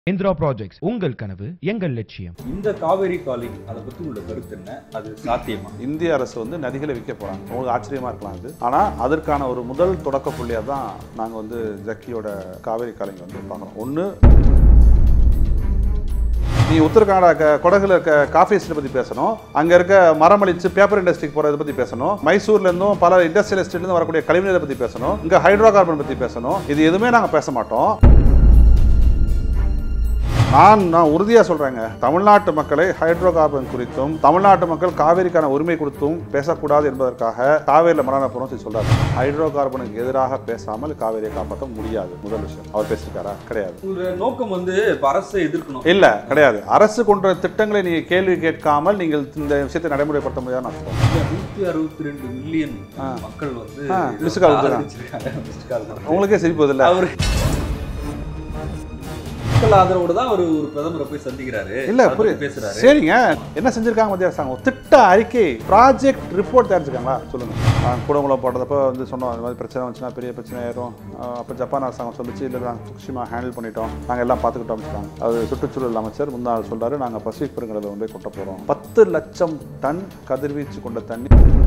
Indira projects உங்கள் கனவு எங்கள் லட்சியம் இந்த காவேரி காலிங் அதை பத்தி உள்ள கருத்து என்ன அது சாத்தியமா இந்திய அரசு வந்து நதிகளை விற்க போகிறாங்க உங்களுக்கு ஆச்சரியமா இருக்கலாம் இது ஆனால் அதற்கான ஒரு முதல் தொடக்க புள்ளியாக தான் நாங்கள் வந்து ஜக்கியோட காவேரி காலிங்க வந்து பார்க்குறோம் ஒன்று நீ உத்தரகாண்டா க கொடகுல இருக்க காஃபி எஸ்டேட் பற்றி பேசணும் அங்கே இருக்க மரமளிச்சு பேப்பர் இண்டஸ்ட்ரிக்கு போகிறத பற்றி பேசணும் மைசூர்லேருந்தும் பல இண்டஸ்ட்ரியல் எஸ்டேட்லேருந்து வரக்கூடிய கழிவுநீரை பற்றி பேசணும் இங்கே ஹைட்ரோ கார்பன் பற்றி பேசணும் இது எதுவுமே நாங்கள் பேச மாட்டோம் நான் நான் உறுதியாக சொல்கிறேங்க தமிழ்நாட்டு மக்களை ஹைட்ரோ கார்பன் குறித்தும் தமிழ்நாட்டு மக்கள் காவேரிக்கான உரிமை கொடுத்தும் பேசக்கூடாது என்பதற்காக காவேரியில் மரண போகிறோம் சொல்லி சொல்கிறார் ஹைட்ரோ கார்பனுக்கு எதிராக பேசாமல் காவேரியை காப்பாற்ற முடியாது முதல் விஷயம் அவர் பேசியிருக்காரா கிடையாது உங்க நோக்கம் வந்து இப்ப அரசை எதிர்க்கணும் இல்ல கிடையாது அரசு கொண்ட திட்டங்களை நீங்க கேள்வி கேட்காமல் நீங்கள் இந்த விஷயத்தை நடைமுறைப்படுத்த முடியாதுன்னு அர்த்தம் நூத்தி அறுபத்தி ரெண்டு மில்லியன் மக்கள் வந்து ஆ, missed call கொடுத்தாங்க. ஆதரிச்சிருக்காங்க. missed call கொடுத்தாங்க. உங்களுக்கே சிரிப்பு வருது இல்ல அவரு மக்கள் ஆதரவோட தான் அவர் ஒரு பிரதமரை போய் சந்திக்கிறாரு இல்ல அதை பத்தி புரியுது பேசுறாரு சரிங்க என்ன செஞ்சிருக்காங்க மத்திய அரசாங்கம் திட்ட அறிக்கை ப்ராஜெக்ட் ரிப்போர்ட் தயாரிச்சிருக்காங்களா சொல்லுங்க நான் கூடங்குளம் போட்டதப்ப வந்து சொன்னோம் அந்த மாதிரி பிரச்சனை வந்துச்சுன்னா பெரிய பிரச்சனை ஆயிரும் ஆஹ் அப்ப ஜப்பான் அரசாங்கம் சொல்லிச்சு இல்லை நாங்கள் சுக்ஷிமா ஹேண்டில் பண்ணிட்டோம் நாங்கள் எல்லாம் பார்த்துக்கிட்டோம் சொல்லிட்டாங்க அது சுற்றுச்சூழல் அமைச்சர் முன்னாள் சொல்றாரு நாங்கள் பசிபிக் பெருங்கடலை வந்து கொட்ட போறோம் பத்து லட்சம் டன் கதிர்வீச்சு கொண்ட தண்ணி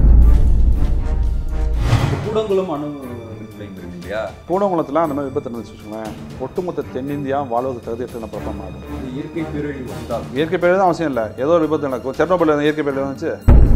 இப்ப கூடங்குளம் அணு நிலையம் இருக்கு இல்லையா கூடங்குளத்தில் அந்த மாதிரி விபத்து இருந்துச்சு வச்சுக்கோங்களேன் ஒட்டுமொத்த தென்னிந்தியா வாழ்வதற்கு தகுதியற்ற பிரபலம் ஆகும் இது இயற்கை பேரழிவு வந்தால் இயற்கை பேரிடர் தான் அவசியம் இல்லை ஏதோ ஒரு விபத்து நடக்கும் செர்னோபில் இயற்கை பேரிடர் வந்துச்சு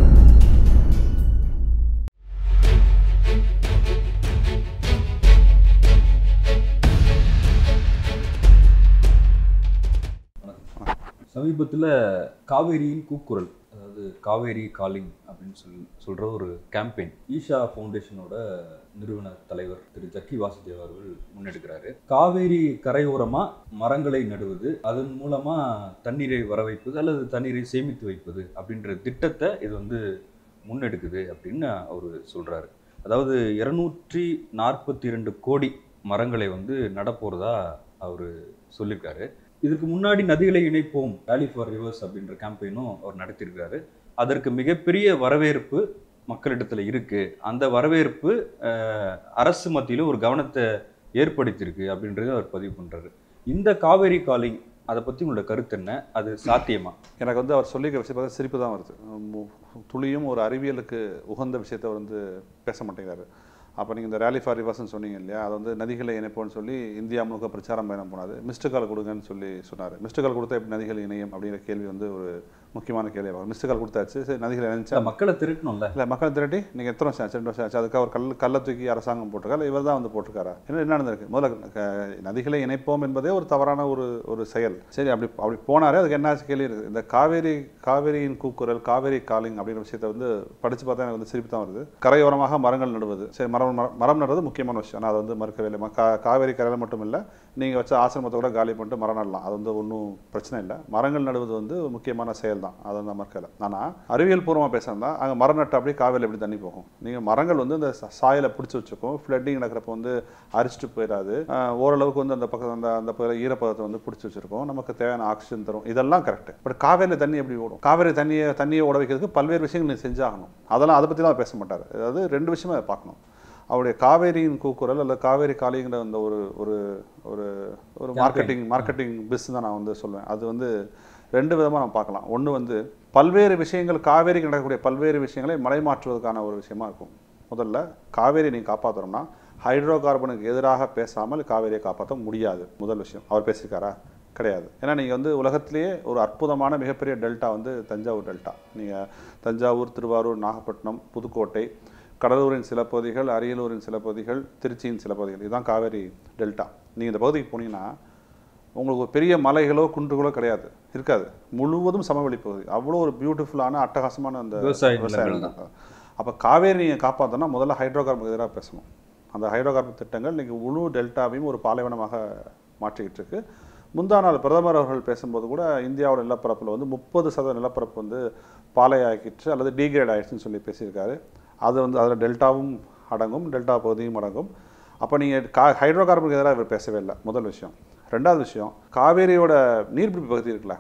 சமீபத்துல காவேரியின் கூக்குரல் அதாவது காவேரி காலிங் அப்படின்னு சொல் சொல்ற ஒரு கேம்பெயின் ஈஷா ஃபவுண்டேஷனோட நிறுவன தலைவர் திரு ஜக்கி வாசுதேவ் அவர்கள் முன்னெடுக்கிறாரு காவேரி கரையோரமா மரங்களை நடுவது அதன் மூலமா தண்ணீரை வர வைப்பது அல்லது தண்ணீரை சேமித்து வைப்பது அப்படின்ற திட்டத்தை இது வந்து முன்னெடுக்குது அப்படின்னு அவர் சொல்றாரு அதாவது இருநூற்றி நாற்பத்தி ரெண்டு கோடி மரங்களை வந்து நடப்போறதா அவர் சொல்லியிருக்காரு இதற்கு முன்னாடி நதிகளை இணைப்போம் வேலி ஃபார் ரிவர்ஸ் அப்படின்ற கேம்பெயினும் அவர் நடத்தியிருக்காரு அதற்கு மிகப்பெரிய வரவேற்பு மக்களிடத்துல இருக்கு அந்த வரவேற்பு அஹ், அரசு மத்தியில ஒரு கவனத்தை ஏற்படுத்தியிருக்கு அப்படின்றத அவர் பதிவு பண்றாரு இந்த காவேரி காலிங் அதை பத்தி உங்களோட கருத்து என்ன அது சாத்தியமா எனக்கு வந்து அவர் சொல்லிக்கிற விஷயம் பார்த்தா சிரிப்பு தான் வருது மு- துளியும் ஒரு அறிவியலுக்கு உகந்த விஷயத்தை அவர் வந்து பேச மாட்டேங்கிறாரு அப்போ நீங்கள் இந்த ரேலி ஃபார் ரிவர்ஸ்னு சொன்னீங்க இல்லையா அது வந்து நதிகளை இணைப்போம்னு சொல்லி இந்தியா முழுக்க பிரச்சாரம் பயணம் போனாது மிஸ்டு கால் கொடுங்கன்னு சொல்லி சொன்னார் மிஸ்டு கால் கொடுத்தா எப்படி நதிகள் இணையும் அப்படிங்கிற கேள்வி வந்து ஒரு முக்கியமான கேள்வி மிஸ்டு கால் கொடுத்தாச்சு சரி நதிகள் இணைச்சா இல்ல, மக்களை திரட்டணும்ல இல்லை மக்கள் திரட்டி நீங்கள் எத்தனை வருஷம் ஆச்சு ரெண்டு வருஷம் ஆச்சு அதுக்கு அவர் கல் கல்லை தூக்கி அரசாங்கம் போட்டிருக்காரு இவர் தான் வந்து போட்டிருக்காரா என்ன என்ன நடந்திருக்கு முதல்ல க- நதிகளை இணைப்போம் என்பதே ஒரு தவறான ஒரு ஒரு செயல் சரி அப்படி அப்படி போனாரே அதுக்கு என்ன ஆச்சு கேள்வி இருக்குது இந்த காவேரி காவேரியின் கூக்குரல் காவேரி காலிங் அப்படிங்கிற விஷயத்தை வந்து படித்து பார்த்தா எனக்கு வந்து சிரிப்பு தான் வருது கரையோரமாக மரங்கள் நடுவது சரி மரம் மரம் மரம் நடுறது முக்கியமான விஷயம் நான் அதை வந்து மறுக்கவே இல்லை ம- கா- காவேரி கரையில் மட்டும் இல்லை நீங்கள் வச்ச ஆசிரமத்தை கூட காலி பண்ணிட்டு மரம் நடலாம் அது வந்து ஒன்றும் பிரச்சனை இல்லை மரங்கள் நடுவது வந்து ஒரு முக்கியமான செயல் தான் அதை வந்து மறுக்கலை ஆனால் அறிவியல் பூர்வமாக பேசுறதா அங்கே மரம் நட்டு அப்படியே காவேரியில் எப்படி தண்ணி போகும் நீங்கள் மரங்கள் வந்து அந்த ச- சாயலை பிடிச்சி வச்சுக்கும் ஃப்ளட்டிங் நடக்கிறப்ப வந்து அரிச்சிட்டு போயிடாது ஆஹ் ஓரளவுக்கு வந்து அந்த பக்கம் அந்த அந்த பகுதியில் ஈரப்பதத்தை வந்து பிடிச்சி வச்சிருக்கோம் நமக்கு தேவையான ஆக்சிஜன் தரும் இதெல்லாம் கரெக்ட் பட் காவேரியில் தண்ணி எப்படி ஓடும் காவேரி தண்ணியை தண்ணியை ஓட வைக்கிறதுக்கு பல்வேறு விஷயங்கள் நீ செஞ்சாகணும் அதெல்லாம் அதை பற்றிலாம் பேச மாட்டார் அதாவது ரெண்டு விஷயமா அதை பார்க்கணும் அவருடைய காவேரியின் கூக்குரல் அல்லது காவேரி காளிங்கிற அந்த ஒரு ஒரு ஒரு ஒரு மார்க்கெட்டிங் மார்க்கெட்டிங் பிஸ் தான் நான் வந்து சொல்லுவேன் அது வந்து ரெண்டு விதமாக நம்ம பார்க்கலாம் ஒன்று வந்து பல்வேறு விஷயங்கள் காவேரிக்கு நடக்கக்கூடிய பல்வேறு விஷயங்களை மலைமாற்றுவதற்கான ஒரு விஷயமா இருக்கும் முதல்ல காவேரி நீங்கள் காப்பாற்றணும்னா ஹைட்ரோ கார்பனுக்கு எதிராக பேசாமல் காவேரியை காப்பாற்ற முடியாது முதல் விஷயம் அவர் பேசியிருக்காரா கிடையாது ஏன்னா நீங்கள் வந்து உலகத்திலேயே ஒரு அற்புதமான மிகப்பெரிய டெல்டா வந்து தஞ்சாவூர் டெல்டா நீங்கள் தஞ்சாவூர் திருவாரூர் நாகப்பட்டினம் புதுக்கோட்டை கடலூரின் சில பகுதிகள் அரியலூரின் சில பகுதிகள் திருச்சியின் சில பகுதிகள் இதுதான் காவேரி டெல்டா நீங்கள் இந்த பகுதிக்கு போனீங்கன்னா உங்களுக்கு ஒரு பெரிய மலைகளோ குன்றுகளோ கிடையாது இருக்காது முழுவதும் சமவெளி பகுதி அவ்வளோ ஒரு பியூட்டிஃபுல்லான அட்டகாசமான அந்த விவசாய விவசாய நிலங்கள் நிலங்கள். அப்போ காவேரி நீங்கள் காப்பாற்றணும்னா முதல்ல ஹைட்ரோ கார்பனுக்கு எதிராக பேசணும் அந்த ஹைட்ரோ கார்பன் திட்டங்கள் இன்னைக்கு முழு டெல்டாவையும் ஒரு பாலைவனமாக மாற்றிக்கிட்டு இருக்கு முந்தா நாள் பிரதமர் அவர்கள் பேசும்போது கூட இந்தியாவோட நிலப்பரப்பில் வந்து முப்பது சதவீத நிலப்பரப்பு வந்து பாலையாக்கிட்டு அல்லது டீக்ரேட் ஆயிடுச்சுன்னு சொல்லி பேசியிருக்காரு அது வந்து அதில் டெல்டாவும் அடங்கும் டெல்டா பகுதியும் அடங்கும் அப்போ நீங்கள் கா ஹைட்ரோ கார்பனுக்கு எதிராக இவர் பேசவே இல்லை முதல் விஷயம் ரெண்டாவது விஷயம் காவேரியோட நீர்பிடிப்பு பகுதி இருக்குல்ல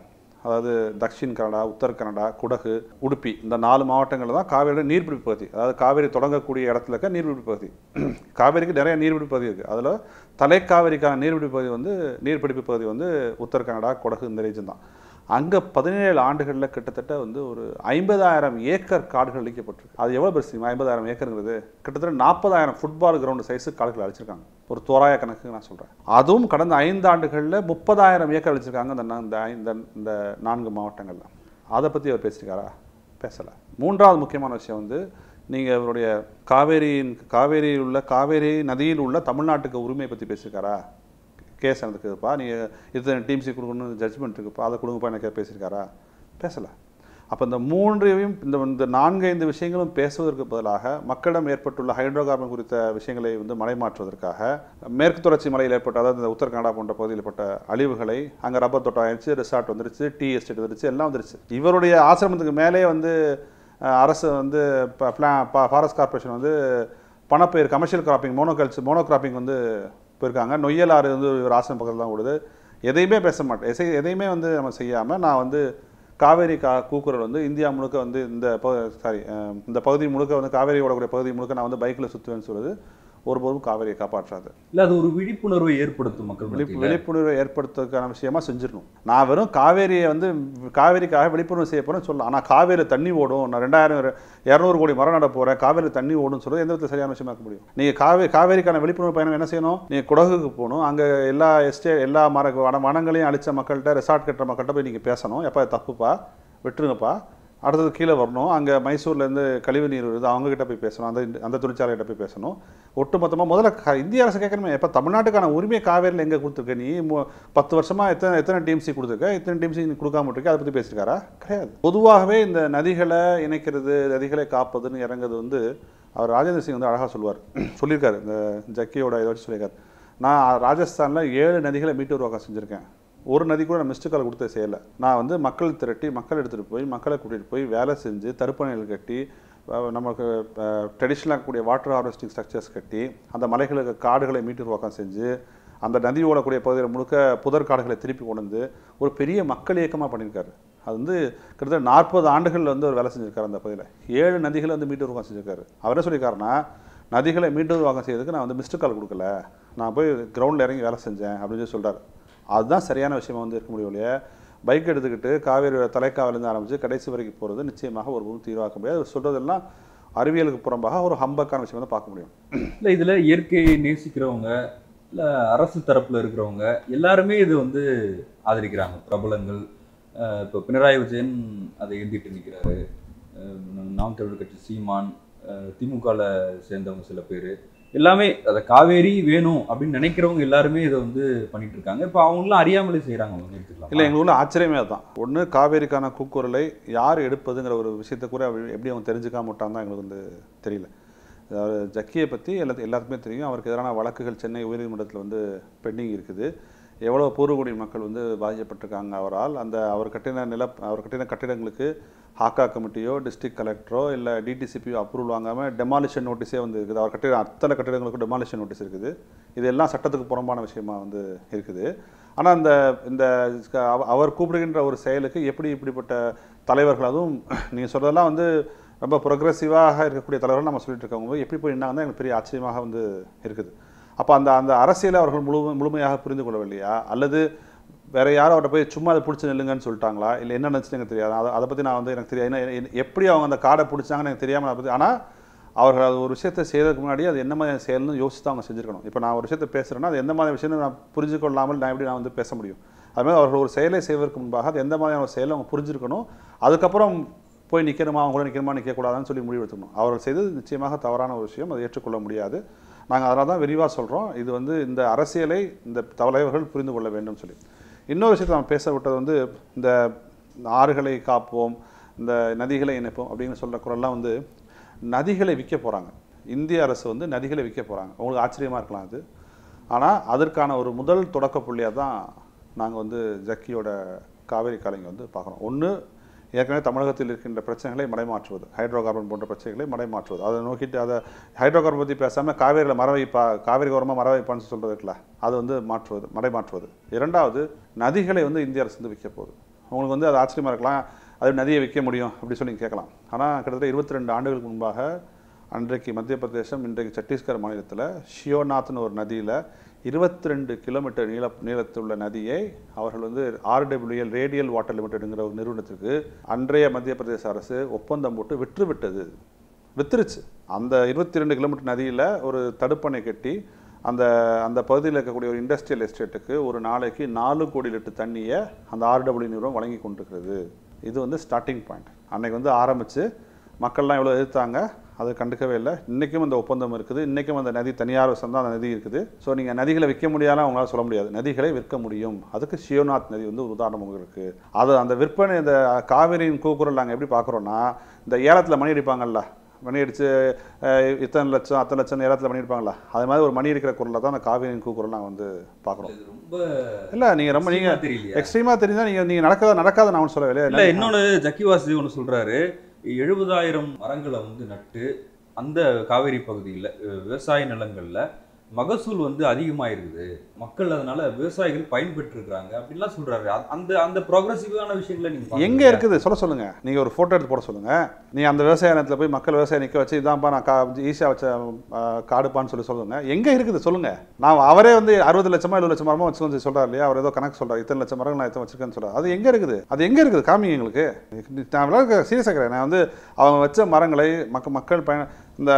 அதாவது தக்ஷின் கனடா உத்தர் கனடா குடகு உடுப்பி இந்த நாலு மாவட்டங்கள் தான் காவேரியோட நீர்பிடிப்பு பகுதி அதாவது காவேரி தொடங்கக்கூடிய இடத்துல இருக்க நீர்பிடிப்பு பகுதி காவேரிக்கு நிறைய நீர்பிடிப்பு பகுதி இருக்குது அதில் தலைக்காவேரிக்கான நீர்பிடிப்பு பகுதி வந்து நீர்பிடிப்பு பகுதி வந்து உத்தர் கனடா குடகு இந்த ரீஜன் தான் அங்கே பதினேழு ஆண்டுகளில் கிட்டத்தட்ட வந்து ஒரு ஐம்பதாயிரம் ஏக்கர் காடுகள் அழிக்கப்பட்டிருக்கு அது எவ்வளோ பெருசு தெரியுமா ஐம்பதாயிரம் ஏக்கருங்கிறது கிட்டத்தட்ட நாற்பதாயிரம் ஃபுட்பால் கிரவுண்டு சைஸு காடுகள் அழிச்சிருக்காங்க ஒரு தோராய கணக்கு நான் சொல்கிறேன் அதுவும் கடந்த ஐந்து ஆண்டுகளில் முப்பதாயிரம் ஏக்கர் அழிச்சிருக்காங்க இந்த நா- இந்த ஐ- இந்த இந்த நான்கு மாவட்டங்களில் அதை பற்றி அவர் பேசியிருக்காரா பேசலை மூன்றாவது முக்கியமான விஷயம் வந்து நீங்கள் இவருடைய காவேரியின் காவேரியில் உள்ள காவேரி நதியில் உள்ள தமிழ்நாட்டுக்கு உரிமையை பற்றி பேசியிருக்காரா கேஸ் நடந்துக்குதுப்பா நீங்கள் இத்தனை டீம்ஸி கொடுக்கணும்னு ஜட்ஜ்மெண்ட் இருக்குப்பா அதை கொடுங்கப்பா எனக்கு பேசியிருக்காரா பேசலை அப்போ இந்த மூன்றையும் இந்த இந்த நான்கு ஐந்து விஷயங்களும் பேசுவதற்கு பதிலாக மக்களிடம் ஏற்பட்டுள்ள ஹைட்ரோ கார்பன் குறித்த விஷயங்களை வந்து மறைமாற்றுவதற்காக மேற்கு தொடர்ச்சி மலையில் ஏற்பட்ட அதாவது இந்த உத்தர கனடா போன்ற பகுதியில் ஏற்பட்ட அழிவுகளை அங்கே ரப்பர் தோட்டம் ஆயிடுச்சு ரிசார்ட் வந்துருச்சு டீ எஸ்டேட் வந்துருச்சு எல்லாம் வந்துருச்சு இவருடைய ஆசிரமத்துக்கு மேலே வந்து அஹ், அரசு வந்து பிளா ஃபாரஸ்ட் கார்பரேஷன் வந்து பணப்பயிர் commercial cropping monoculture mono cropping வந்து போயிருக்காங்க நொய்யல் ஆறு வந்து ஒரு ஆசிரம் பக்கத்தில் தான் ஓடுது எதையுமே பேச மாட்டேன் எசை எதையுமே வந்து நம்ம செய்யாமல் நான் வந்து காவேரி கா கூக்குரல் வந்து இந்தியா முழுக்க வந்து இந்த சாரி இந்த பகுதி முழுக்க வந்து காவேரி ஓடக்கூடிய பகுதி முழுக்க நான் வந்து பைக்கில் சுற்றுவேன்னு சொல்லுது ஒருபோதும் காவேரியை காப்பாற்றாது இல்ல அது ஒரு விழிப்புணர்வை ஏற்படுத்தும் மக்கள் விழிப்பு மத்தியில. விழிப்புணர்வை ஏற்படுத்துறதுக்கான விஷயமா செஞ்சிடணும் நான் வெறும் காவேரியை வந்து காவேரிக்காக விழிப்புணர்வு செய்ய போறேன்னு சொல்லலாம் ஆனால் காவேரி தண்ணி ஓடும் நான் ரெண்டாயிரம் இரநூறு கோடி மரம் நட போறேன் காவேரி தண்ணி ஓடும்னு சொல்றது எந்த விதத்தில் சரியான விஷயமா இருக்க முடியும் நீங்க காவேரி காவேரிக்கான விழிப்புணர்வு பயணம் என்ன செய்யணும் நீங்க குடகுக்கு போகணும் அங்க எல்லா எஸ்டே எல்லா மர வன வனங்களையும் அழிச்ச மக்கள்கிட்ட ரெசார்ட் கட்டுற மக்கள்கிட்ட போய் நீங்க பேசணும் எப்போ தப்புப்பா விட்டுருங்கப்பா அடுத்தது கீழே வரணும் அங்கே மைசூர்லேருந்து கழிவு நீர் வருது அவங்க கிட்ட போய் பேசணும் அந்த அந்த தொழிற்சாலைகிட்ட போய் பேசணும் ஒட்டுமொத்தமாக முதல்ல க- இந்திய அரசு கேட்கணுமே எப்போ தமிழ்நாட்டுக்கான உரிமை காவேரியில் எங்கே கொடுத்துருக்க நீ மு- பத்து வருஷமாக எத்தனை எத்தனை டிஎம்சி கொடுத்துருக்க எத்தனை டிஎம்சி நீ கொடுக்காம இருக்க அதை பற்றி பேசியிருக்காரா கிடையாது பொதுவாகவே இந்த நதிகளை இணைக்கிறது நதிகளை காப்பதுன்னு இறங்குறது வந்து அவர் ராஜேந்திர சிங் வந்து அழகாக சொல்லுவார் சொல்லியிருக்காரு இந்த ஜக்கியோட இதை வச்சு சொல்லியிருக்காரு நான் ராஜஸ்தானில் ஏழு நதிகளை மீட்டு உருவாக்கம் செஞ்சுருக்கேன் ஒரு நதி கூட நான் மிஸ்டு கால் கொடுத்து செய்யலை நான் வந்து மக்கள் திரட்டி மக்கள் எடுத்துகிட்டு போய் மக்களை கூட்டிகிட்டு போய் வேலை செஞ்சு தடுப்பணைகள் கட்டி அஹ், நமக்கு ட்ரெடிஷ்னலாக கூடிய வாட்டர் ஹார்வெஸ்டிங் ஸ்ட்ரக்சர்ஸ் கட்டி அந்த மலைகளுக்கு காடுகளை மீட்டு உருவாக்கம் செஞ்சு அந்த நதி ஓடக்கூடிய பகுதியில் முழுக்க புதர் காடுகளை திருப்பி கொண்டு வந்து ஒரு பெரிய மக்கள் இயக்கமாக பண்ணியிருக்காரு அது வந்து கிட்டத்தட்ட நாற்பது ஆண்டுகள் வந்து ஒரு வேலை செஞ்சிருக்காரு அந்த பகுதியில் ஏழு நதிகளை வந்து மீட்டு உருவாக்கம் செஞ்சிருக்காரு அவர் என்ன சொல்லியிருக்காருன்னா நதிகளை மீட்டு உருவாக்கம் செய்யறதுக்கு நான் வந்து மிஸ்டு கால் கொடுக்கல நான் போய் கிரவுண்டில் இறங்கி வேலை செஞ்சேன் அப்படின்னு சொல்லி சொல்றாரு அதுதான் சரியான விஷயமா வந்து இருக்க முடியும் இல்லையா பைக் எடுத்துக்கிட்டு காவேரி தலைக்காவிலேருந்து ஆரம்பித்து கடைசி வரைக்கும் போகிறது நிச்சயமாக ஒரு முழு தீர்வாக்க முடியாது அவர் சொல்றதெல்லாம் அறிவியலுக்கு புறம்பாக ஒரு ஹம்பக்கான விஷயம் தான் பார்க்க முடியும் இல்ல இதுல இயற்கையை நேசிக்கிறவங்க இல்ல அரசு தரப்புல இருக்கிறவங்க எல்லாருமே இது வந்து ஆதரிக்கிறாங்க பிரபலங்கள் அஹ் இப்போ பினராயி விஜயன் அதை ஏந்திட்டு நிற்கிறாரு நாம் தமிழர் கட்சி சீமான் அஹ் திமுகல சேர்ந்தவங்க சில பேர் எல்லாமே அதை காவேரி வேணும் அப்படின்னு நினைக்கிறவங்க எல்லாருமே இதை வந்து பண்ணிட்டு இருக்காங்க இப்போ அவங்களாம் அறியாமலே செய்றாங்க அவங்க எடுத்துக்கலாம் இல்லை எங்கள் ஊரில் ஆச்சரியமே அதுதான் ஒன்று காவேரிக்கான கூக்குரலை யார் எடுப்பதுங்கிற ஒரு விஷயத்தை கூட அவ- எப்படி அவங்க தெரிஞ்சுக்காம விட்டாங்க தான் எங்களுக்கு வந்து தெரியல அதாவது ஜக்கியை பற்றி எல்லாத்து எல்லாத்துக்குமே தெரியும் அவருக்கு எதிரான வழக்குகள் சென்னை உயர்நீதிமன்றத்தில் வந்து பெண்டிங் இருக்குது எவ்வளோ பூர்வகுடி மக்கள் வந்து பாதிக்கப்பட்டிருக்காங்க அவரால் அந்த அவர் கட்டின நில அவர் கட்டின கட்டிடங்களுக்கு ஹாக்கா கமிட்டியோ டிஸ்ட்ரிக்ட் கலெக்டரோ இல்லை டிடிசிபியோ அப்ரூவல் வாங்காமல் டெமாலிஷன் நோட்டீஸே வந்து இருக்குது அவர் கட்டிட அத்தனை கட்டிடங்களுக்கும் டெமாலிஷன் நோட்டீஸ் இருக்குது இதெல்லாம் சட்டத்துக்கு புறம்பான விஷயமா வந்து இருக்குது ஆனால் இந்த இந்த அவ- அவர் கூப்பிடுகின்ற ஒரு செயலுக்கு எப்படி இப்படிப்பட்ட தலைவர்கள் அதுவும் நீங்கள் சொல்றதெல்லாம் வந்து ரொம்ப ப்ரொக்ரெசிவாக இருக்கக்கூடிய தலைவர்கள் நம்ம சொல்லிட்டு இருக்கவங்க போய் எப்படி போய் நின்னாங்கன்னா எனக்கு பெரிய ஆச்சரியமாக வந்து இருக்குது அப்போ அந்த அந்த அரசியலை அவர்கள் முழு முழுமையாக புரிந்து கொள்ளவில்லையா அல்லது வேற யாரும் அவர்கிட்ட போய் சும்மா அதை பிடிச்சி நில்லுங்கன்னு சொல்லிட்டாங்களா இல்லை என்ன நினச்சுன்னு எனக்கு தெரியாது அதை அதை பற்றி நான் வந்து எனக்கு தெரியாது ஏன்னா, என்ன- எப்படி அவங்க அந்த காடை பிடிச்சாங்கன்னு எனக்கு தெரியாமல் அதை பற்றி ஆனால் அவர்கள் அது ஒரு விஷயத்தை செய்யறதுக்கு முன்னாடி அது என்ன மாதிரி செயல்னு யோசிச்சு தான் அவங்க செஞ்சுருக்கணும் இப்போ நான் ஒரு விஷயத்தை பேசுகிறேன்னா அது எந்த மாதிரி விஷயம்னு நான் புரிஞ்சு கொள்ளாமல் நான் எப்படி நான் வந்து பேச முடியும் அதுமாதிரி அவர்கள் ஒரு செயலை செய்வதற்கு முன்பாக அது எந்த மாதிரியான ஒரு செயலை அவங்க புரிஞ்சிருக்கணும் அதுக்கப்புறம் போய் நிற்கணுமா அவங்க கூட நிற்கணுமா நிற்கக்கூடாதுன்னு சொல்லி முடிவு எடுத்துக்கணும் அவர்கள் செய்தது நிச்சயமாக தவறான ஒரு விஷயம் அதை ஏற்றுக்கொள்ள முடியாது நாங்கள் அதனால தான் விரிவாக சொல்கிறோம் இது வந்து இந்த அரசியலை இந்த தலைவர்கள் புரிந்து கொள்ள வேண்டும் சொல்லி இன்னொரு விஷயத்தை நம்ம பேச விட்டது வந்து இந்த ஆறுகளை காப்போம் இந்த நதிகளை இணைப்போம் அப்படின்னு சொல்கிற குரல்லாம் வந்து நதிகளை விற்க போகிறாங்க இந்திய அரசு வந்து நதிகளை விற்க போகிறாங்க உங்களுக்கு ஆச்சரியமாக இருக்கலாம் அது ஆனால் அதற்கான ஒரு முதல் தொடக்க புள்ளியாக தான் நாங்கள் வந்து ஜக்கியோட காவேரி காலைங்க வந்து பார்க்குறோம் ஒன்று ஏற்கனவே தமிழகத்தில் இருக்கின்ற பிரச்சனைகளை மடைமாற்றுவது ஹைட்ரோ கார்பன் போன்ற பிரச்சனைகளை மடைமாற்றுவது அதை நோக்கிட்டு அதை ஹைட்ரோ கார்பன் பற்றி பேசாமல் காவேரியில் மர வைப்பா காவேரி ஓரமாக மர வைப்பான்னு சொல்கிறது இருக்குல்ல அது வந்து மாற்றுவது மடைமாற்றுவது இரண்டாவது நதிகளை வந்து இந்திய அரசு வந்து விற்க போகுது உங்களுக்கு வந்து அது ஆச்சரியமாக இருக்கலாம் அது நதியை விற்க முடியும் அப்படி சொல்லி நீங்க கேட்கலாம் ஆனால் கிட்டத்தட்ட இருபத்தி ரெண்டு ஆண்டுகளுக்கு முன்பாக அன்றைக்கு மத்திய பிரதேசம் இன்றைக்கு சத்தீஸ்கர் மாநிலத்தில் ஷியோநாத்னு ஒரு நதியில் இருபத்தி ரெண்டு கிலோமீட்டர் நீள நீளத்துள்ள நதியை அவர்கள் வந்து ஆர்டபிள்யூஎல் ரேடியல் வாட்டர் லிமிடெடுங்கிற ஒரு நிறுவனத்திற்கு அன்றைய மத்திய பிரதேச அரசு ஒப்பந்தம் போட்டு விற்று விட்டது வித்துருச்சு அந்த இருபத்தி ரெண்டு கிலோமீட்டர் நதியில் ஒரு தடுப்பணை கட்டி அந்த அந்த பகுதியில் இருக்கக்கூடிய ஒரு இண்டஸ்ட்ரியல் எஸ்டேட்டுக்கு ஒரு நாளைக்கு நாலு கோடி லிட்டர் தண்ணியை அந்த ஆர்டபிள்யூ நிறுவனம் வழங்கி கொண்டிருக்கிறது இது வந்து ஸ்டார்டிங் பாயிண்ட் அன்னைக்கு வந்து ஆரம்பித்து மக்கள்லாம் எவ்வளோ எதிர்த்தாங்க அதை கண்டுக்கவே இல்லை இன்றைக்கும் அந்த ஒப்பந்தம் இருக்குது இன்றைக்கும் அந்த நதி தனியார் வசம் தான் அந்த நதி இருக்குது ஸோ நீங்கள் நதிகளை விற்க முடியாதுன்னு அவங்களால சொல்ல முடியாது நதிகளை விற்க முடியும் அதுக்கு ஷியோநாத் நதி வந்து ஒரு உதாரணம் உங்களுக்கு அது அந்த விற்பனை இந்த காவிரியின் கூக்குரல் நாங்கள் எப்படி பார்க்குறோன்னா இந்த ஏலத்தில் மணி அடிப்பாங்கல்ல மணி அடித்து இத்தனை லட்சம் அத்தனை லட்சம் ஏலத்தில் மணி அடிப்பாங்களா அது மாதிரி ஒரு மணி அடிக்கிற குரலை தான் அந்த காவிரியின் கூக்குரல் நாங்கள் வந்து பார்க்குறோம் இது ரொம்ப இல்லை நீங்கள் ரொம்ப நீங்கள் extreme-ஆ தெரியலையா எக்ஸ்ட்ரீமாக தெரிஞ்சால் நீங்கள் நீங்கள் நடக்காத நடக்காத நான் சொல்லவே இல்ல இன்னொன்னு ஜக்கி வாசுதேவ் ஒன்று சொல்றாரு எழுபதாயிரம் மரங்களை வந்து நட்டு அந்த காவேரி பகுதியில் விவசாய நிலங்கள்ல மகசூல் வந்து அதிகமாயிருக்குது மக்கள் அதனால விவசாயிகள் பயன்பெற்றிருக்கிறாங்க அப்படின்லாம் சொல்றாரு அ- அந்த அந்த ப்ரோக்ரஸிவான விஷயங்களை நீங்க எங்க பார்க்கலையா? இருக்குது சொல்ல சொல்லுங்க நீங்க ஒரு போட்டோ எடுத்து போட சொல்லுங்க நீ அந்த விவசாய நிலத்துல போய் மக்கள் விவசாயம் நிக்க வச்சு இதான்ப்பா நான் கா ஈஸியா வச்ச ஆ, காடுப்பான்னு சொல்லி சொல்லுங்க எங்க இருக்குது சொல்லுங்க நான் அவரே வந்து அறுபது லட்சமா எழுபது லட்சம் மரமா வச்சுக்கோன்னு சொல்றாரு இல்லையா அவர் ஏதோ கணக்கு சொல்றாரு இத்தனை லட்சம் மரங்கள் நான் இத்தனை வச்சிருக்கேன்னு சொல்றாரு அது எங்க இருக்குது அது எங்க இருக்குது காமிங்க எங்களுக்கு நான் விளையாட சீரியஸாக இருக்கிறேன் நான் வந்து அவங்க வச்ச மரங்களை மக்க மக்கள் பயண இந்த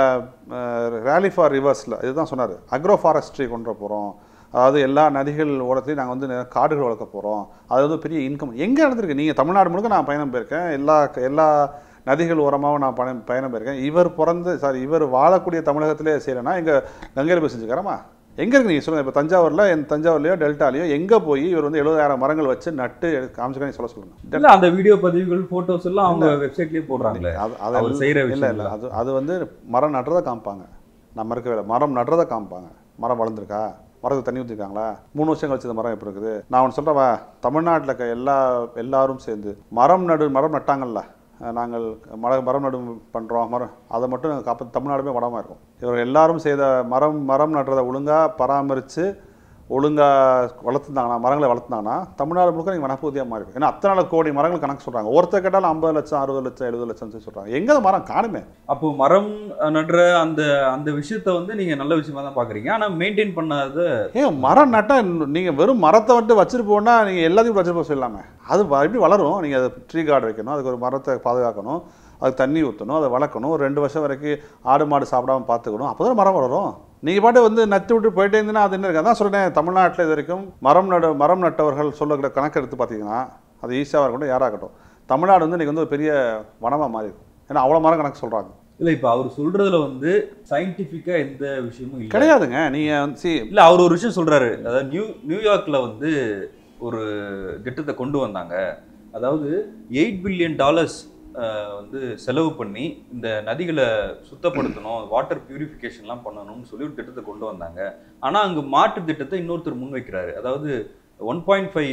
ரேலி ஃபார் ரிவர்ஸில் இதுதான் சொன்னார் அக்ரோ ஃபாரஸ்ட்ரி கொண்டு போகிறோம் அதாவது எல்லா நதிகள் ஓரத்துலையும் நாங்கள் வந்து நிறைய காடுகள் வளர்க்க போகிறோம் அது வந்து பெரிய இன்கம் எங்கே நடந்திருக்கு நீங்கள் தமிழ்நாடு முழுக்க நான் பயணம் போயிருக்கேன் எல்லா எல்லா நதிகள் ஓரமாகவும் நான் பயணம் பயணம் போயிருக்கேன் இவர் பிறந்து சாரி இவர் வாழக்கூடிய தமிழகத்திலே செய்யலைன்னா எங்கள் கங்கையில் போய் செஞ்சுக்கிறோமா எங்கே இருக்கு நீங்கள் சொல்லுங்கள் இப்போ தஞ்சாவூரில் என் தஞ்சாவூர்லையோ டெல்டாலையோ எங்கே போய் இவர் வந்து எழுபதாயிரம் மரங்கள் வச்சு நட்டு காமிச்சுக்கணும் சொல்ல சொல்லுங்கள் இல்ல அந்த வீடியோ பதிவுகள் போட்டோஸ் எல்லாம் அவங்க வெப்சைட்லயே போடுறாங்களே அது அவர் அது செய்யற இல்லை விஷயம் இல்லை அது அது வந்து மரம் நடுறதை காமிப்பாங்க நம்ம இருக்கவே இல்லை மரம் நடுறதை காமிப்பாங்க மரம் வளர்ந்துருக்கா மரத்துக்கு தண்ணி ஊற்றிருக்காங்களா மூணு வருஷம் கழிச்சு இந்த மரம் எப்படி இருக்குது நான் ஒன்று சொல்கிறவா தமிழ்நாட்டில் இருக்க எல்லா எல்லாரும் சேர்ந்து மரம் நடு மரம் நட்டாங்கல்ல அஹ் நாங்கள் மர மரம் நடு பண்ணுறோம் மரம் அதை மட்டும் நாங்கள் காப்ப தமிழ்நாடுமே வளமாக இருக்கும் இவர்கள் எல்லாரும் செய்த மரம் மரம் நடுறதை ஒழுங்காக பராமரித்து ஒழுங்காக வளர்த்துருந்தாங்கன்னா மரங்களை வளர்த்துனாங்கன்னா தமிழ்நாடு முழுக்க நீங்கள் வனப்பகுதியாக மாறி இருக்கும் ஏன்னா அத்தனை கோடி மரங்கள் கணக்கு சொல்கிறாங்க ஒருத்தர் கேட்டாலும் ஐம்பது லட்சம் அறுபது லட்சம் எழுபது லட்சம் சொல்கிறாங்க எங்கே அந்த மரம் காணுமே அப்போ மரம் நடுற அந்த அந்த விஷயத்த வந்து நீங்க நல்ல விஷயமா தான் பாக்குறீங்க ஆனா மெயின்டைன் பண்ணாத ஏன் மரம் நட்டால் நீங்கள் வெறும் மரத்தை மட்டும் வச்சுட்டு போனா நீங்கள் எல்லாத்தையும் வச்சுட்டு போக சொல்லலாமே அது வ- எப்படி வளரும் நீங்கள் அதை ட்ரீ கார்டு வைக்கணும் அதுக்கு ஒரு மரத்தை பாதுகாக்கணும் அதுக்கு தண்ணி ஊற்றணும் அதை வளர்க்கணும் ஒரு ரெண்டு வருஷம் வரைக்கும் ஆடு மாடு சாப்பிடாம பார்த்துக்கணும் அப்போ மரம் வளரும் நீங்கள் பாட்டு வந்து நட்டு விட்டு போயிட்டே இருந்தீங்கன்னா அது என்ன இருக்கு அதான் சொல்கிறேன் தமிழ்நாட்டில் இது வரைக்கும் மரம் நடு மரம் நட்டவர்கள் சொல்லக்கூடிய கணக்கு எடுத்து பார்த்தீங்கன்னா அது ஈஸியாக இருக்கட்டும் யாராகட்டும் தமிழ்நாடு வந்து இன்றைக்கி வந்து ஒரு பெரிய வனமாக மாறி இருக்கும் ஏன்னா அவ்வளோ மரம் கணக்கு சொல்கிறாங்க இல்ல இப்ப அவர் சொல்றதுல வந்து சயின்டிபிக்கா எந்த விஷயமும் இல்ல கிடையாதுங்க நீங்கள் வந்து see, இல்ல அவர் ஒரு விஷயம் சொல்றாரு அதாவது நியூ நியூயார்க்ல வந்து ஒரு திட்டத்தை கொண்டு வந்தாங்க அதாவது எயிட் பில்லியன் டாலர்ஸ் வந்து செலவு பண்ணி இந்த நதிகளை சுத்தப்படுத்தணும் வாட்டர் பியூரிஃபிகேஷன்லாம் பண்ணணும்னு சொல்லி ஒரு திட்டத்தை கொண்டு வந்தாங்க ஆனா அங்க மாற்று திட்டத்தை இன்னொருத்தர் முன்வைக்கிறாரு அதாவது one point five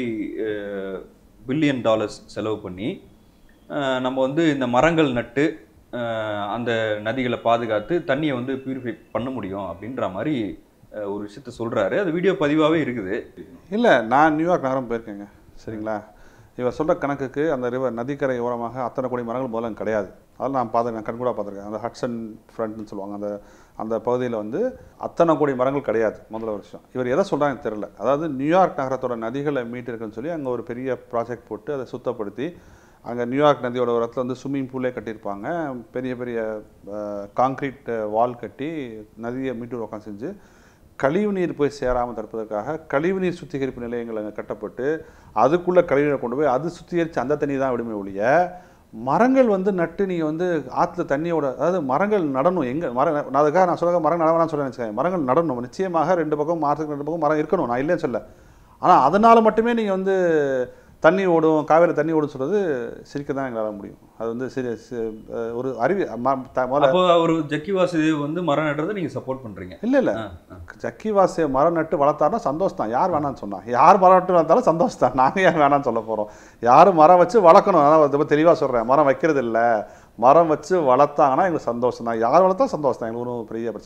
billion dollars செலவு பண்ணி அஹ், நம்ம வந்து இந்த மரங்கள் நட்டு அஹ், அந்த நதிகளை பாதுகாத்து தண்ணியை வந்து பியூரிஃபை பண்ண முடியும் அப்படின்ற மாதிரி அஹ், ஒரு விஷயத்த சொல்றாரு அது வீடியோ பதிவாவே இருக்குது இல்லை நான் நியூயார்க் நகரம் போயிருக்கேங்க சரிங்களா இவர் சொல்கிற கணக்குக்கு அந்த ரிவர் நதிக்கரை ஓரமாக அத்தனை கோடி மரங்கள் முதல்ல அங்க கிடையாது அதெல்லாம் நான் பார்த்துருக்கேன் கண்கூட பார்த்துருக்கேன் அந்த ஹட்சன் ஃப்ரண்ட்னு சொல்லுவாங்க அந்த அந்த பகுதியில் வந்து அத்தனை கோடி மரங்கள் கிடையாது முதல்ல வருஷம் இவர் எதை சொல்கிறாங்க தெரியல அதாவது நியூயார்க் நகரத்தோட நதிகளை மீட்டிருக்குன்னு சொல்லி அங்கே ஒரு பெரிய ப்ராஜெக்ட் போட்டு அதை சுத்தப்படுத்தி அங்கே நியூயார்க் நதியோட ஒரு இடத்துல வந்து ஸ்விம்மிங் பூலே கட்டியிருப்பாங்க பெரிய பெரிய காங்க்ரீட் வால் கட்டி நதியை மீட்டு உட்காந்து செஞ்சு கழிவுநீர் போய் சேராமல் தடுப்பதற்காக கழிவுநீர் சுத்திகரிப்பு நிலையங்கள் அங்கே கட்டப்பட்டு அதுக்குள்ளே கழிவுநீரை கொண்டு போய் அது சுத்திகரித்து அந்த தண்ணி தான் விடுமே ஒழிய மரங்கள் வந்து நட்டு நீங்கள் வந்து ஆற்றுல தண்ணியோட அதாவது மரங்கள் நடணும் எங்கே மரம் நான் அதுக்காக நான் சொல்ல மரம் நடவேணாம்னு சொல்ல நினச்சேன் மரங்கள் நடணும் நிச்சயமாக ரெண்டு பக்கம் மாற்றுக்கு ரெண்டு பக்கம் மரம் இருக்கணும் நான் இல்லைன்னு சொல்ல ஆனால் அதனால் மட்டுமே நீங்கள் வந்து தண்ணி ஓடும் காவேரி தண்ணி ஓடும் சொல்கிறது சிரிக்க தான் எங்களால் முடியும் அது வந்து சரி சி- அஹ் ஒரு அறிவி ம- த- முதல்ல அப்போ அவர் ஜக்கி வாசுதேவ் வந்து மரம் நடுறதை நீங்க சப்போர்ட் பண்றீங்க இல்லை இல்லை ஆ, ஆ. ஜக்கி வாசிய மரம் நட்டு வளர்த்தாருன்னா சந்தோஷம் தான் யார் வேணாம்னு சொன்னா யார் மரம் நட்டு வளர்த்தாலும் சந்தோஷம் தான் நாங்கள் ஏன் வேணாம்னு சொல்ல போகிறோம் யார் மரம் வச்சு வளர்க்கணும் அதான் ரொம்ப தெளிவாக சொல்கிறேன் மரம் வைக்கிறது இல்லை மரம் வச்சு வளர்த்தாங்கன்னா எங்களுக்கு சந்தோஷம் தான் யார் வளர்த்தா சந்தோஷம் தான் எங்களுக்கு ஒன்றும் பெரிய பிரச்சனை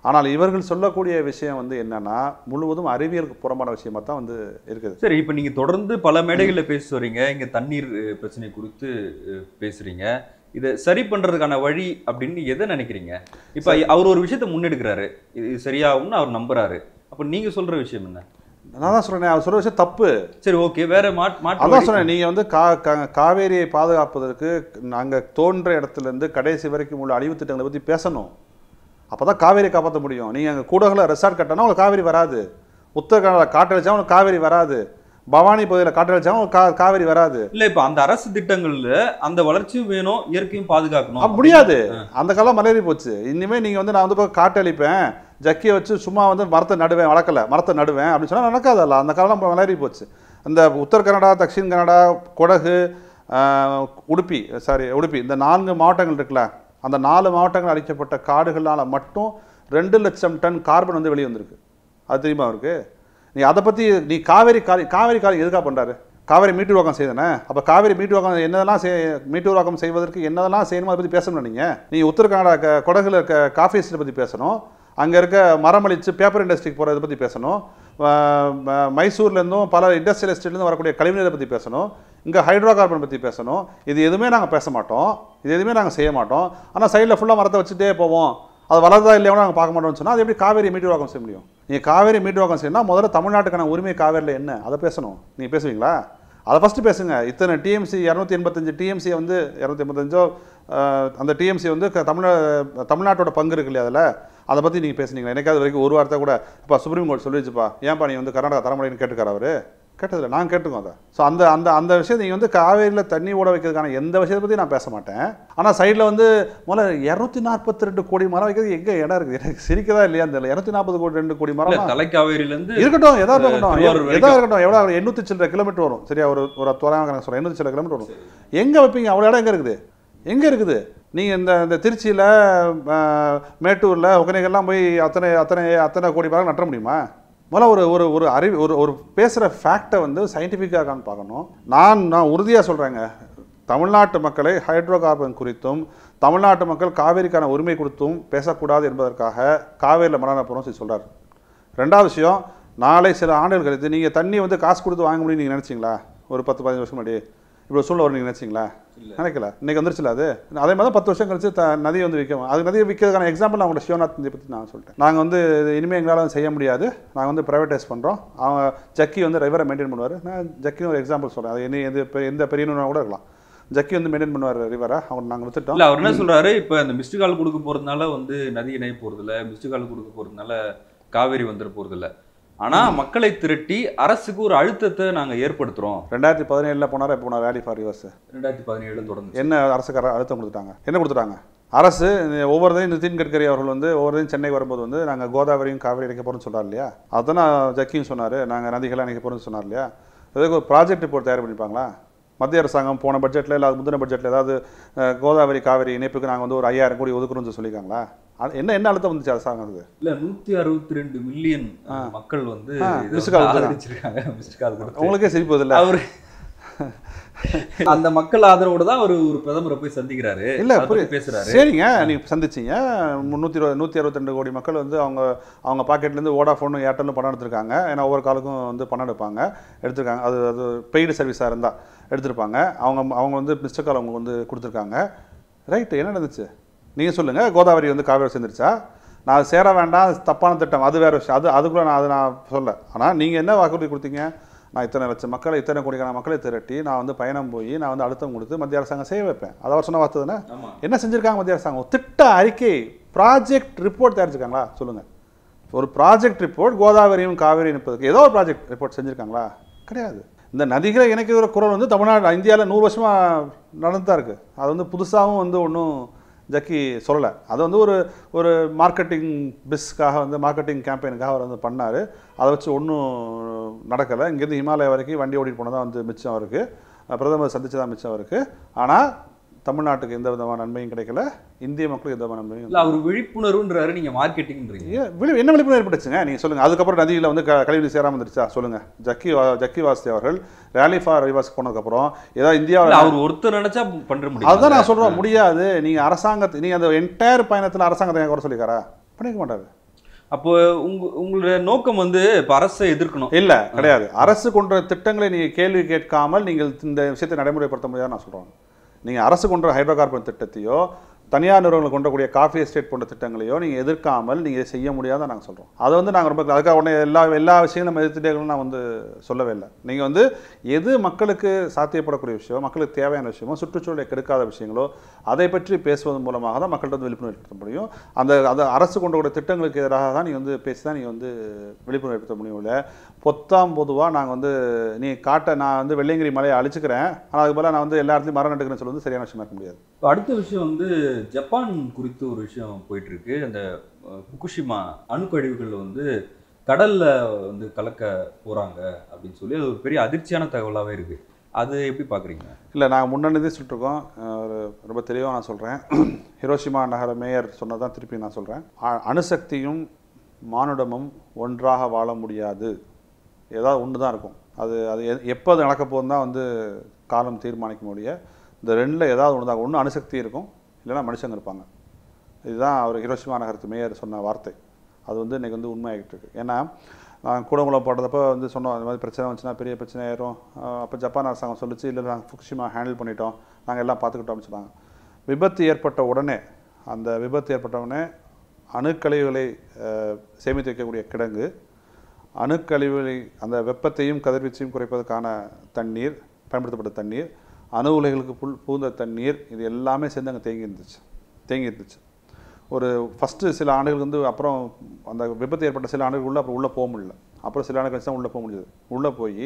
ஆனால் இவர்கள் சொல்லக்கூடிய விஷயம் வந்து என்னன்னா முழுவதும் அறிவியலுக்கு புறம்பான விஷயமா தான் வந்து இருக்குது சரி இப்போ நீங்க தொடர்ந்து பல மேடைகளில் பேசி வரீங்க இங்க தண்ணீர் அஹ், பிரச்சனை குறித்து அஹ், பேசுறீங்க இதை சரி பண்றதுக்கான வழி அப்படின்னு எதை நினைக்கிறீங்க இப்போ அவர் ஒரு விஷயத்தை முன்னெடுக்கிறாரு இது சரியாகும்னு அவர் நம்புறாரு அப்போ நீங்க சொல்ற விஷயம் என்ன நான் தான் சொல்றேன் அவர் சொல்ற விஷயம் தப்பு சரி ஓகே வேற மாட் மாற்று அதான் வழி- சொன்னேன் நீங்க வந்து கா கா- காவேரியை பாதுகாப்பதற்கு நாங்க தோன்ற இடத்துல இருந்து கடைசி வரைக்கும் உள்ள அழிவு திட்டங்களை பத்தி பேசணும் அப்பதான் காவேரி காப்பாற்ற முடியும் நீங்க அங்க கூடகுல ரெசார்ட் கட்டினா உங்களுக்கு காவேரி வராது உத்தரகாண்டில் காட்டடிச்சா உங்களுக்கு காவேரி வராது பவானி பகுதியில் காட்டடிச்சா உங்களுக்கு கா காவேரி வராது இல்ல இப்ப அந்த அரசு திட்டங்கள்ல அந்த வளர்ச்சியும் வேணும் இயற்கையும் பாதுகாக்கணும் அப்ப முடியாது அந்த காலம் மலேறி போச்சு இனிமே நீங்க வந்து நான் வந்து போய் காட்டு அழிப்பேன் ஜக்கியை வச்சு சும்மா வந்து மரத்தை நடுவேன் வளர்க்கல மரத்தை நடுவேன் அப்படின்னு சொன்னா நடக்காதல்ல அந்த காலம் மலேறி போச்சு அந்த உத்தர கன்னடா தக்ஷின் கன்னடா கொடகு ஆஹ், உடுப்பி சாரி உடுப்பி இந்த நான்கு மாவட்டங்கள் இருக்குல்ல அந்த நாலு மாவட்டங்கள் அழிக்கப்பட்ட காடுகளால் மட்டும் ரெண்டு லட்சம் டன் கார்பன் வந்து வெளியே வந்திருக்கு அது தெரியுமா அவருக்கு நீ அதை பற்றி நீ காவேரி காலி காவேரி காலி எதுக்காக பண்ணுறாரு காவேரி மீட்டுருவாக்கம் செய்தானே அப்போ காவேரி மீட்டுருவாக்கம் என்னதெல்லாம் செய் மீட்டுருவாக்கம் செய்வதற்கு என்னதெல்லாம் செய்யணுமோ அதை பற்றி பேசணும் நீங்கள் நீ உத்தர கன்னடா க கொடகுல இருக்க காஃபி எஸ்டேட் பற்றி பேசணும் அங்கே இருக்க மரம் அழிச்சு பேப்பர் இண்டஸ்ட்ரிக்கு போகிறத பற்றி பேசணும் ஆஹ் ம- மைசூர்லேருந்தும் பல இண்டஸ்ட்ரியல் எஸ்டேட்லேருந்து வரக்கூடிய கழிவுநீரை பற்றி பேசணும் இங்கே ஹைட்ரோ கார்பன் பற்றி பேசணும் இது எதுவுமே நாங்கள் பேச மாட்டோம் இது எதுவுமே நாங்கள் செய்ய மாட்டோம் ஆனால் சைடில் ஃபுல்லாக மரத்தை வச்சுட்டே போவோம் அது வளருதா இல்லையா நாங்கள் பார்க்க மாட்டோம்னு சொன்னால் அது எப்படி காவேரி மீட்டுருவாக்கம் செய்ய முடியும் நீங்கள் காவேரி மீட்டுருவாக்கம் செய்யணும்னா முதல்ல தமிழ்நாட்டுக்கான உரிமை காவேரியில் என்ன அதை பேசணும் நீங்கள் பேசுவீங்களா அதை ஃபஸ்ட்டு பேசுங்க இத்தனை டிஎம்சி இரநூத்தி எண்பத்தஞ்சு டிஎம்சியை வந்து இரநூத்தி எண்பத்தஞ்சோ அந்த டிஎம்சி வந்து க- தமிழ தமிழ்நாட்டோட பங்கு இருக்கு இல்லையா அதில் அதை பற்றி நீங்கள் பேசுனீங்களா எனக்காவது வரைக்கும் ஒரு வார்த்தை கூட இப்போ சுப்ரீம் கோர்ட் சொல்லிச்சுப்பா ஏன்பா நீ வந்து கர்நாடகா தரமுடியுன்னு கேட்டுக்காரு அவரு கேட்டதில்ல நான் கேட்டுக்கோம் அதை ஸோ அந்த அந்த அந்த விஷயம் நீங்கள் வந்து காவேரியில் தண்ணி ஓட வைக்கிறதுக்கான எந்த விஷயத்தை பற்றி நான் பேச மாட்டேன் ஆனால் சைடில் வந்து முதல்ல இரநூத்தி நாற்பத்தி ரெண்டு கோடி மரம் வைக்கிறது எங்கே இடம் இருக்குது எனக்கு சிரிக்கதா இல்லையா அந்த இரநூத்தி நாற்பது கோடி ரெண்டு கோடி இல்ல மரம் தலைக்காவேரியில இருந்து இருக்கட்டும் எதா இருக்கட்டும் திருவாரூர் எ- எதா இருக்கட்டும் எவ்வளோ எண்ணூற்றி சில்லற கிலோமீட்டர் வரும் சரியா ஒரு ஒரு தோராயம் கணக்கு சொல்கிறேன் எண்ணூற்றி சில்லற கிலோமீட்டர் வரும் எங்கே வைப்பீங்க அவ்வளோ இடம் எங்கே இருக்குது எங்கே இருக்குது நீங்கள் இந்த இந்த திருச்சியில் மேட்டூரில் ஒகேனக்கல்லாம் போய் அத்தனை அத்தனை அத்தனை கோடி மரம் நட்ட முடியுமா முதல்ல ஒரு ஒரு ஒரு அறிவு ஒரு ஒரு பேசுகிற ஃபேக்டை வந்து சயின்டிஃபிக்காகான்னு பார்க்கணும் நான் நான் உறுதியாக சொல்கிறேங்க தமிழ்நாட்டு மக்களை ஹைட்ரோ கார்பன் குறித்தும் தமிழ்நாட்டு மக்கள் காவேரிக்கான உரிமை கொடுத்தும் பேசக்கூடாது என்பதற்காக காவேரியில் மரண போகிறோம் சொல்லி சொல்கிறார் ரெண்டாவது விஷயம் நாளை சில ஆண்டுகள் கழித்து நீங்கள் தண்ணி வந்து காசு கொடுத்து வாங்க முடியும்னு நீங்கள் நினச்சிங்களா ஒரு பத்து பதினஞ்சு வருஷம் முன்னாடி இப்படி சூழ்நிலை வரும் நீங்கள் நினச்சிங்களா நினைக்கல இன்னைக்கு வந்துருச்சுல அது அதே மாதிரி தான் பத்து வருஷம் கழிச்சு த நதியை வந்து விற்கும் அது நதியை விற்கிறதுக்கான எக்ஸாம்பிள் நான் உங்களோட சிவநாத் நதியை பற்றி நான் சொல்லிட்டேன் நாங்கள் வந்து இனிமேல் எங்களால் செய்ய முடியாது நாங்கள் வந்து ப்ரைவேட்டைஸ் பண்ணுறோம் அவங்க ஜக்கி வந்து ரிவரை மெயின்டைன் பண்ணுவார் நான் ஜக்கின்னு ஒரு எக்ஸாம்பிள் சொல்கிறேன் அது என்ன எது பெ- எந்த பெரிய நிறுவனம் கூட இருக்கலாம் ஜக்கி வந்து மெயின்டைன் பண்ணுவார் ரிவரை அவங்க நாங்கள் வித்துட்டோம் இல்ல அவர் என்ன சொல்றாரு இப்ப இந்த மிஸ்டு கால் கொடுக்க போறதுனால வந்து நதி இணைய போறது இல்ல மிஸ்டு கால் கொடுக்க போறதுனால காவேரி வந்துட போறது இல்ல ஆனா மக்களை திரட்டி அரசுக்கு ஒரு அழுத்தத்தை நாங்க ஏற்படுத்துறோம் ரெண்டாயிரத்தி பதினேழில் போனார் எப்போ போனார் ரேலி ஃபார் ரிவர்ஸ் ரெண்டாயிரத்தி பதினேழு தொடர்ந்து என்ன அரசுக்கார அழுத்தம் கொடுத்துட்டாங்க என்ன கொடுத்துட்டாங்க அரசு இந்த ஒவ்வொருத்தையும் நிதின் கட்கரி அவர்கள் வந்து ஒவ்வொருத்தையும் சென்னை வரும்போது வந்து நாங்கள் கோதாவரியும் காவிரி இணைக்க போகிறோம்னு சொன்னார் இல்லையா அதுதான் ஜக்கியும் சொன்னார் நாங்கள் நதிகளாக இணைக்க போகிறோம்னு சொன்னார் இல்லையா அதுக்கு ஒரு ப்ராஜெக்ட் ரிப்போர்ட் தயார் பண்ணியிருப்பாங்களா மத்திய அரசாங்கம் போன பட்ஜெட்டில் இல்லை அது முந்தின பட்ஜெட்டில் ஏதாவது அஹ், கோதாவரி காவிரி இணைப்புக்கு நாங்கள் வந்து ஒரு ஐயாயிரம் கோடி ஒதுக்குறோம்னு சொல்லியிருக்காங்களா அது என்ன என்ன அழுத்தம் வந்துச்சு அரசாங்கத்துக்கு இல்ல நூத்தி அறுபத்தி ரெண்டு மில்லியன் மக்கள் வந்து ஆ, இதை missed வந்து call கொடுத்தாங்க. ஆதரிச்சிருக்காங்க மிஸ்டு கால் கொடுத்து உங்களுக்கே சிரிப்பு இல்லை அவரு அந்த மக்கள் ஆதரவோட தான் அவர் ஒரு பிரதமரை போய் சந்திக்கிறாரு இல்ல, அதை பத்தி புரியுது. பேசுறாரு சரிங்க நீங்க சந்திச்சீங்க முந்நூற்றி இருபது நூற்றி அறுபத்தெண்டு கோடி மக்கள் வந்து அவங்க அவங்க பாக்கெட்லேருந்து வோடாஃபோனும் ஏர்டெல்லும் பணம் எடுத்திருக்காங்க ஏன்னா ஒவ்வொரு காலுக்கும் வந்து பணம் எடுப்பாங்க எடுத்திருக்காங்க அது அது பெய்டு சர்வீஸாக இருந்தால் எடுத்திருப்பாங்க அவங்க அவங்க வந்து மிஸ்டர் கால் அவங்க வந்து கொடுத்துருக்காங்க ரைட்டு என்ன நடந்துச்சு நீங்கள் சொல்லுங்கள் கோதாவரி வந்து காவேரி சேர்ந்துருச்சா நான் அது சேர வேண்டாம் தப்பான திட்டம் அது வேறு விஷயம் அது அதுக்குள்ளே நான் அது நான் சொல்ல ஆனால் நீங்கள் என்ன வாக்குறுதி கொடுத்தீங்க நான் இத்தனை லட்சம் மக்களை இத்தனை கோடிக்கான மக்களை திரட்டி நான் வந்து பயணம் போய் நான் வந்து அழுத்தம் கொடுத்து மத்திய அரசாங்கம் செய்ய வைப்பேன் அதை அவர் சொன்ன வார்த்தை தானே ஆமா என்ன செஞ்சிருக்காங்க மத்திய அரசாங்கம் திட்ட அறிக்கை ப்ராஜெக்ட் ரிப்போர்ட் தயாரிச்சிருக்காங்களா சொல்லுங்க ஒரு ப்ராஜெக்ட் ரிப்போர்ட் கோதாவரியும் காவேரி இணைப்பதற்கு ஏதோ ஒரு ப்ராஜெக்ட் ரிப்போர்ட் செஞ்சிருக்காங்களா கிடையாது இந்த நதிகளை இணைக்கிற குரல் வந்து தமிழ்நாடு இந்தியாவில் நூறு வருஷமா நடந்து தான் இருக்கு அது வந்து புதுசாகவும் வந்து ஒன்றும் ஜக்கி சொல்லலை அது வந்து ஒரு ஒரு மார்க்கெட்டிங் பிஸ்க்காக வந்து மார்க்கெட்டிங் கேம்பெயினுக்காக அவர் வந்து பண்ணார் அதை வச்சு ஒன்றும் நடக்கலை இங்கேருந்து ஹிமாலயா வரைக்கும் வண்டி ஓட்டிட்டு போனதான் வந்து மிச்சம் அவருக்கு பிரதமர் சந்திச்சு தான் மிச்சம் அவருக்கு ஆனால் தமிழ்நாட்டுக்கு எந்த விதமான நன்மையும் கிடைக்கல இந்திய மக்களுக்கு எந்த விதமான நன்மையும் இல்ல அவர் விழிப்புணர்வுன்றாரு நீங்க மார்க்கெட்டிங்ன்றீங்க ஏன் விழி என்ன விழிப்புணர்வு ஏற்பட்டுச்சுங்க நீங்கள் சொல்லுங்கள் அதுக்கப்புறம் நதியில் வந்து க கழிவு சேராமல் வந்துருச்சா சொல்லுங்கள் ஜக்கி வா- ஜக்கி வாஸ்தே அவர்கள் ரேலி ஃபார் ரிவாஸ் போனதுக்கப்புறம் ஏதாவது இல்ல இந்தியாவில் அவர் ஒருத்தர் நினைச்சா பண்ற முடியும் அதுதான் நான் சொல்கிறேன் முடியாது நீங்கள் அரசாங்கத்தை நீங்கள் அந்த என்டையர் பயணத்தில் அரசாங்கத்தை ஏன் குறை சொல்லிக்காரா பண்ணிக்க மாட்டாரு அப்போ உங்க உங்களுடைய நோக்கம் வந்து இப்ப அரசை எதிர்க்கணும் இல்ல கிடையாது அரசு கொண்ட திட்டங்களை நீங்க கேள்வி கேட்காமல் நீங்கள் இந்த விஷயத்தை நடைமுறைப்படுத்த முடியாது நான் சொல்றேன் நீங்க அரசு கொண்ட ஹைட்ரோ கார்பன் திட்டத்தையோ தனியார் நிறுவனங்கள் கொண்டக்கூடிய காஃபி எஸ்டேட் போன்ற திட்டங்களையோ நீங்க எதிர்க்காமல் நீங்க இதை செய்ய முடியாத நாங்க சொல்றோம் அதை வந்து நாங்க ரொம்ப அதுக்காக உடனே எல்லா எல்லா விஷயங்களும் நம்ம எதிர்த்துட்டே இருக்கணும்னு நான் வந்து சொல்லவே இல்லை நீங்க வந்து எது மக்களுக்கு சாத்தியப்படக்கூடிய விஷயம் மக்களுக்கு தேவையான விஷயமோ சுற்றுச்சூழலை கெடுக்காத விஷயங்களோ அதை பற்றி பேசுவதன் மூலமாக தான் மக்கள்கிட்ட வந்து விழிப்புணர்வு ஏற்படுத்த முடியும் அந்த அந்த அரசு கொண்டு வர திட்டங்களுக்கு எதிராக தான் நீ வந்து பேசி தான் நீ வந்து விழிப்புணர்வு ஏற்படுத்த முடியும் இல்லை பொத்தாம் பொதுவாக நாங்கள் வந்து நீ காட்டை நான் வந்து வெள்ளையங்கிரி மலையை அழிச்சுக்கிறேன் ஆனால் அதுக்கு பதிலாக நான் வந்து எல்லா இடத்துலையும் மரம் நட்டுக்கிறேன்னு சொல்லி வந்து சரியான விஷயமா இருக்க முடியாது இப்ப அடுத்த விஷயம் வந்து ஜப்பான் குறித்து ஒரு விஷயம் போயிட்டு இருக்கு அந்த அஹ், புகுஷிமா அணுக்கழிவுகள் வந்து கடல்ல வந்து கலக்க போறாங்க அப்படின்னு சொல்லி அது ஒரு பெரிய அதிர்ச்சியான தகவலாவே இருக்கு அது எப்படி பாக்குறீங்க இல்லை நாங்கள் முன்னாடி சொல்லிட்டுருக்கோம் அஹ் ஒரு ரொம்ப தெளிவாக நான் சொல்கிறேன் ஹிரோஷிமா நகர மேயர் சொன்னதான் திருப்பி நான் சொல்கிறேன் அணுசக்தியும் மானுடமும் ஒன்றாக வாழ முடியாது ஏதாவது ஒன்று தான் இருக்கும் அது அது எ- எப்போ அது நடக்க போகுதுன்னு தான் வந்து காலம் தீர்மானிக்க முடிய இந்த ரெண்டில் ஏதாவது ஒன்று தான் ஒன்று அணுசக்தி இருக்கும் இல்லைன்னா மனுஷங்க இருப்பாங்க இதுதான் அவர் ஹிரோஷிமா நகரத்து மேயர் சொன்ன வார்த்தை அது வந்து இன்னைக்கு வந்து உண்மையாகிட்டு இருக்கு ஏன்னா நான் கூடங்குளம் போடுறதப்ப வந்து சொன்னோம் இந்த மாதிரி பிரச்சனை வந்துச்சுன்னா பெரிய பிரச்சனை ஆயிரும் அப்போ ஜப்பான் அரசாங்கம் சொல்லிச்சு இல்லை நாங்கள் ஃபுக்ஷிமா ஹேண்டில் பண்ணிட்டோம் நாங்கள் எல்லாம் பார்த்துக்கிட்டோம் அப்படின்னு சொன்னாங்க விபத்து ஏற்பட்ட உடனே அந்த விபத்து ஏற்பட்ட உடனே அணுக்கழிவுகளை அஹ், சேமித்து வைக்கக்கூடிய கிடங்கு அணுக்கழிவுகளை அந்த வெப்பத்தையும் கதிர்வீச்சையும் குறைப்பதற்கான தண்ணீர் பயன்படுத்தப்பட்ட தண்ணீர் அணு உலைகளுக்கு புல் பூந்த தண்ணீர் இது எல்லாமே சேர்ந்து அங்கே தேங்கி இருந்துச்சு தேங்கி இருந்துச்சு ஒரு ஃபஸ்ட்டு சில ஆண்டுகளுக்கு வந்து அப்புறம் அந்த விபத்து ஏற்பட்ட சில ஆண்டுகளுக்குள்ள அப்புறம் உள்ளே போக முடியல அப்புறம் சில ஆண்டுகள் கழிச்சு தான் உள்ளே போக முடியுது உள்ளே போய்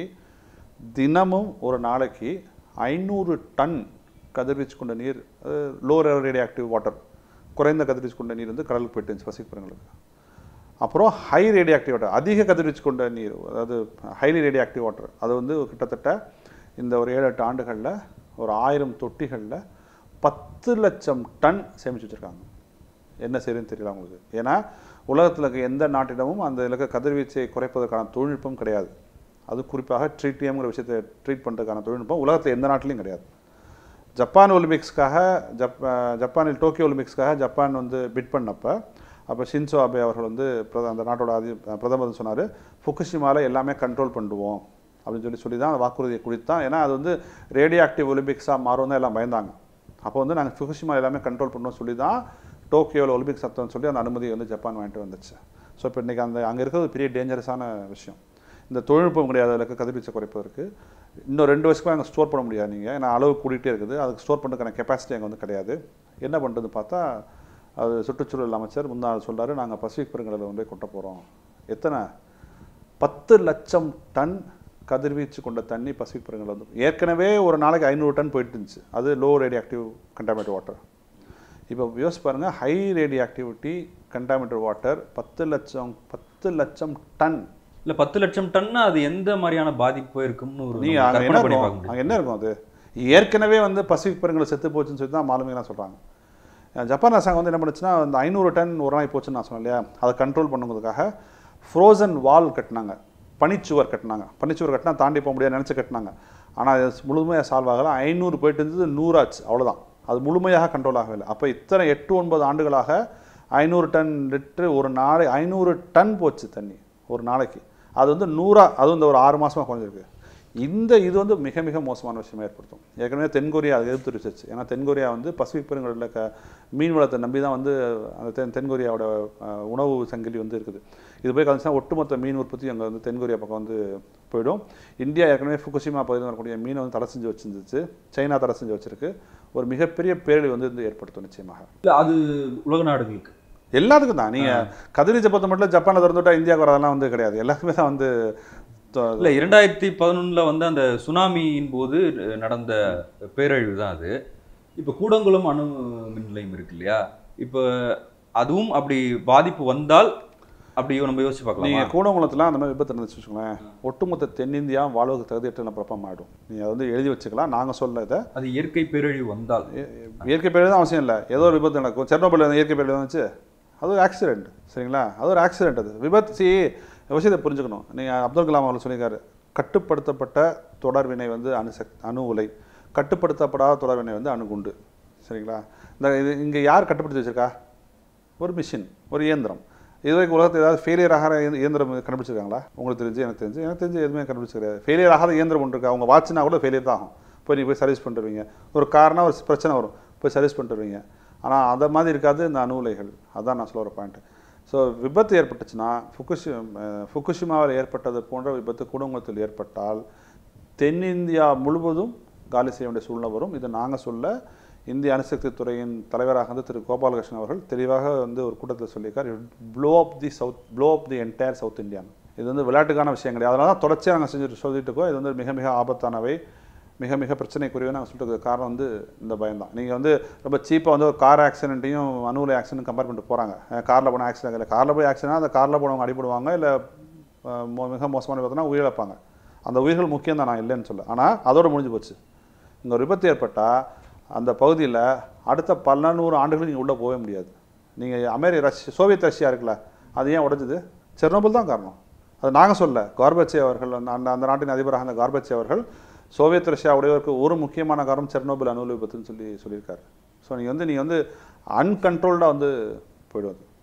தினமும் ஒரு நாளைக்கு ஐநூறு டன் கதிர்வீச்சு கொண்ட நீர் லோ ரேடியோ ஆக்டிவ் வாட்டர் குறைந்த கதிர்வீச்சு கொண்ட நீர் வந்து கடலுக்கு போயிட்டு இருந்துச்சு பசிபிக் பெருங்கலுக்கு அப்புறம் ஹை ரேடியோ ஆக்டிவ் வாட்டர் அதிக கதிர்வீச்சு கொண்ட நீர் அதாவது ஹைலி ரேடியோ ஆக்டிவ் வாட்டர் அது வந்து கிட்டத்தட்ட இந்த ஒரு ஏழு எட்டு ஆண்டுகளில் ஒரு ஆயிரம் தொட்டிகளில் பத்து லட்சம் டன் சேமிச்சு வச்சுருக்காங்க என்ன செய்யுதுன்னு தெரியல அவங்களுக்கு ஏன்னா உலகத்தில் இருக்க எந்த நாட்டிடமும் அந்த இருக்க கதிர்வீச்சை குறைப்பதற்கான தொழில்நுட்பம் கிடையாது அது குறிப்பாக ட்ரீட்டியம்ங்கிற விஷயத்தை ட்ரீட் பண்ணுறதுக்கான தொழில்நுட்பம் உலகத்தில் எந்த நாட்டிலையும் கிடையாது ஜப்பான் ஒலிம்பிக்ஸ்க்காக ஜப் ஜப்பானில் டோக்கியோ ஒலிம்பிக்ஸ்க்காக ஜப்பான் வந்து பிட் பண்ணப்ப அப்போ ஷின்சோ அபே அவர்கள் வந்து பிரத அந்த நாட்டோட அதி பிரதமர் சொன்னார் ஃபுகுஷிமால எல்லாமே கண்ட்ரோல் பண்ணுவோம் அப்படின்னு சொல்லி சொல்லி தான் அந்த வாக்குறுதியை கொடுத்தான் ஏன்னா அது வந்து ரேடியோ ஆக்டிவ் ஒலிம்பிக்ஸாக மாறும் தான் எல்லாம் பயந்தாங்க அப்போ வந்து நாங்கள் ஃபுகுஷிமா எல்லாமே கண்ட்ரோல் பண்ணுவோம் சொல்லி தான் டோக்கியோவில் ஒலிம்பிக் சத்தம்னு சொல்லி அந்த அனுமதி வந்து ஜப்பான் வாங்கிட்டு வந்துச்சு ஸோ இப்போ இன்றைக்கி அந்த அங்கே இருக்கிறது பெரிய டேஞ்சரஸான விஷயம் இந்த தொழில்நுட்பம் கிடையாது அதில் இருக்க கதிர்வீச்சை குறைப்பதற்கு இன்னும் ரெண்டு வருஷமா அங்கே ஸ்டோர் பண்ண முடியாது நீங்கள் ஏன்னா அளவு கூடிட்டே இருக்குது அதுக்கு ஸ்டோர் பண்ணுறதுக்கான கெப்பாசிட்டி அங்கே வந்து கிடையாது என்ன பண்ணுறது பார்த்தா அது சுற்றுச்சூழல் அமைச்சர் முன்னாள் சொல்றாரு நாங்கள் பசிபிக் பெருங்கடலில் வந்து கொட்ட போகிறோம் எத்தனை பத்து லட்சம் டன் கதிர்வீச்சு கொண்ட தண்ணி பசிபிக் பெருங்கடல் வந்து ஏற்கனவே ஒரு நாளைக்கு ஐநூறு டன் போயிட்டு இருந்துச்சு அது low radioactive contaminate water இப்போ யோசிச்சு பாருங்க high radioactivity contaminate water பத்து லட்சம் பத்து லட்சம் டன் இல்ல பத்து லட்சம் டன்னா அது எந்த மாதிரியான பாதிப்பு இருக்கும்னு ஒரு நீங்க நம்ம அங்க என்ன கற்பனை பண்ணி இருக்கும் பார்க்க முடியும் அங்க என்ன இருக்கும் அது ஏற்கனவே வந்து பசிபிக் பெருங்கடல் செத்து போச்சுன்னு சொல்லி தான் மாலுமிகளாம் சொல்றாங்க அஹ் ஜப்பான் அரசாங்கம் வந்து என்ன பண்ணுச்சுன்னா அந்த ஐநூறு டன் ஒரு நாளைக்கு போச்சுன்னு நான் சொன்னேன் இல்லையா அதை கண்ட்ரோல் பண்ணுங்கிறதுக்காக ஃப்ரோசன் வால் கட்டினாங்க பனிச்சுவர் கட்டினாங்க பனிச்சுவர் கட்டினா தாண்டி போக முடியாது நினச்சி கட்டினாங்க ஆனால் அது முழுமையாக சால்வ் ஆகல ஐநூறு போயிட்டு இருந்தது நூறாச்சு அவ்வளவுதான் அது முழுமையாக கண்ட்ரோல் ஆகவில்லை அப்போ இத்தனை எட்டு ஒன்பது ஆண்டுகளாக ஐநூறு டன் லிட்டரு ஒரு நாளை ஐநூறு டன் போச்சு தண்ணி ஒரு நாளைக்கு அது வந்து நூறா அதுவும் இந்த ஒரு ஆறு மாசமா குறைஞ்சிருக்கு இந்த இது வந்து மிக மிக மோசமான விஷயமா ஏற்படுத்தும் ஏற்கனவே தென்கொரியா அதை எதிர்த்து தெரிவிச்சிச்சு ஏன்னா தென்கொரியா வந்து பசிபிக் பெருங்கடலில் க மீன் வளத்தை நம்பி தான் வந்து அந்த தென் தென்கொரியாவோட அஹ், உணவு சங்கிலி வந்து இருக்குது இது போய் கழிச்சுன்னா ஒட்டுமொத்த மீன் உற்பத்தி அங்கே வந்து தென்கொரியா பக்கம் வந்து போயிடும் இந்தியா ஏற்கனவே ஃபுகுஷிமா பகுதியில் வரக்கூடிய மீனை வந்து தடை செஞ்சு வச்சிருந்துச்சு சைனா தடை செஞ்சு வச்சிருக்கு ஒரு மிகப்பெரிய பேரழிவு வந்து இது ஏற்படுத்தும் நிச்சயமாக இல்ல அது உலக நாடுகளுக்கு எல்லாத்துக்கும் தான் நீங்க கதிரீச்சை பொறுத்த மட்டும் ஜப்பானை திறந்து விட்டா இந்தியாவுக்கு வரதெல்லாம் வந்து கிடையாது எல்லாருக்குமே தான் வந்து தொ- இல்ல இரண்டாயிரத்தி பதினொன்னுல வந்து அந்த சுனாமியின் போது நடந்த பேரழிவு தான் அது இப்ப கூடங்குளம் அணு மின் நிலையம் இருக்கு இல்லையா இப்ப அதுவும் அப்படி பாதிப்பு வந்தால் அப்படி நம்ம யோசிச்சு நீங்க பார்க்கலாம் கூடங்குளத்துல அந்த மாதிரி விபத்து நடந்துச்சு வச்சுக்கோங்களேன் ஒட்டுமொத்த தென்னிந்தியா வாழ்வுக்கு தகுதியற்ற பிரப்பம் ஆயிடும் நீங்க அதை வந்து எழுதி வச்சுக்கலாம் நாங்க சொல்ல இதை அது இயற்கை பேரழிவு வந்தால் இ- இயற்கை பேரழிவு தான் அவசியம் இல்லை ஏதோ ஒரு விபத்து நடக்கும் செர்னோபில் இயற்கை பேரழிவு வந்துச்சு அது ஒரு ஆக்சிடென்ட் சரிங்களா அது ஒரு ஆக்சிடென்ட் அது விபத்து சி விஷயத்தை புரிஞ்சுக்கணும் நீங்கள் அப்துல் கலாம் அவர்கள் சொல்லியிருக்காரு கட்டுப்படுத்தப்பட்ட தொடர்வினை வந்து அணுசக் அணு உலை கட்டுப்படுத்தப்படாத தொடர்வினை வந்து அணுகுண்டு சரிங்களா இந்த இது இங்கே யார் கட்டுப்படுத்தி வச்சிருக்கா ஒரு மிஷின் ஒரு இயந்திரம் இதுவரைக்கும் உலகத்தில் ஏதாவது ஃபெயிலியர் ஆகிற இயந்திர- இயந்திரம் கண்டுபிடிச்சிருக்காங்களா உங்களுக்கு தெரிஞ்சு எனக்கு தெரிஞ்சு எனக்கு தெரிஞ்சு எதுவுமே கண்டுபிடிச்சிருக்காது ஃபெயிலியர் ஆகாத இயந்திரம் ஒன்று இருக்கா அவங்க வாட்ச்னா கூட ஃபெயிலியர் தான் ஆகும் போய் நீங்கள் போய் சர்வீஸ் பண்ணிட்டு வருவீங்க ஒரு காரணம் ஒரு பிரச்சனை வரும் போய் சர்வீஸ் பண்ணிட்டு வருவீங்க ஆனால் அந்த மாதிரி இருக்காது இந்த அணு உலைகள் அதான் நான் சொல்ல ஒரு பாயிண்ட் ஸோ விபத்து ஏற்பட்டுச்சுன்னா ஃபுகுஷி ஃபுகுஷிமாவில் ஏற்பட்டது போன்ற விபத்து குடும்பத்தில் ஏற்பட்டால் தென்னிந்தியா முழுவதும் காலி செய்ய வேண்டிய சூழ்நிலை வரும் இது நாங்கள் சொல்ல இந்திய அணுசக்தி துறையின் தலைவராக வந்து திரு கோபாலகிருஷ்ணன் அவர்கள் தெளிவாக வந்து ஒரு கூட்டத்தில் சொல்லியிருக்கார் blow up the south blow up the entire south Indian இது வந்து விளையாட்டுக்கான விஷயம் கிடையாது அதனால தான் தொடர்ச்சியாக நாங்கள் செஞ்சுட்டு சொல்லிட்டு இருக்கோம் இது வந்து மிக மிக ஆபத்தானவை மிக மிக பிரச்சனைக்குரியவை நாங்கள் சொல்லிட்டு இருக்க காரணம் வந்து இந்த பயம் தான் நீங்கள் வந்து ரொம்ப சீப்பாக வந்து ஒரு கார் ஆக்சிடென்ட்டையும் அணுவில் ஆக்சிடென்ட் கம்பேர் பண்ணிட்டு போகிறாங்க காரில் போன ஆக்சிடென்ட் இல்லை காரில் போய் ஆக்சிடென்ட் அந்த காரில் போனவங்க அடிபடுவாங்க இல்லை மிக மோசமான பார்த்தோன்னா உயிரிழப்பாங்க அந்த உயிர்கள் முக்கியம் தான் நான் இல்லைன்னு சொல்ல ஆனால் அதோட முடிஞ்சு போச்சு இங்கே ஒரு விபத்து ஏற்பட்டால் அந்த பகுதியில் அடுத்த பல நூறு ஆண்டுகளுக்கு நீங்கள் உள்ளே போகவே முடியாது நீங்கள் அமெரி ரஷ்ய சோவியத் ரஷ்யா இருக்குல்ல அது ஏன் உடைஞ்சது செர்னோபில் தான் காரணம் அது நாங்கள் சொல்ல கார்பச்சே அவர்கள் அந்த அந்த அந்த நாட்டின் அதிபராக அந்த கார்பச்சே அவர்கள் சோவியத் ரஷ்யா உடையவருக்கு ஒரு முக்கியமான காரணம் செர்னோபில் அணு விபத்துன்னு சொல்லி சொல்லியிருக்காரு ஸோ நீங்கள் வந்து நீங்கள் வந்து அன்கண்ட்ரோல்டாக வந்து போயிடுவது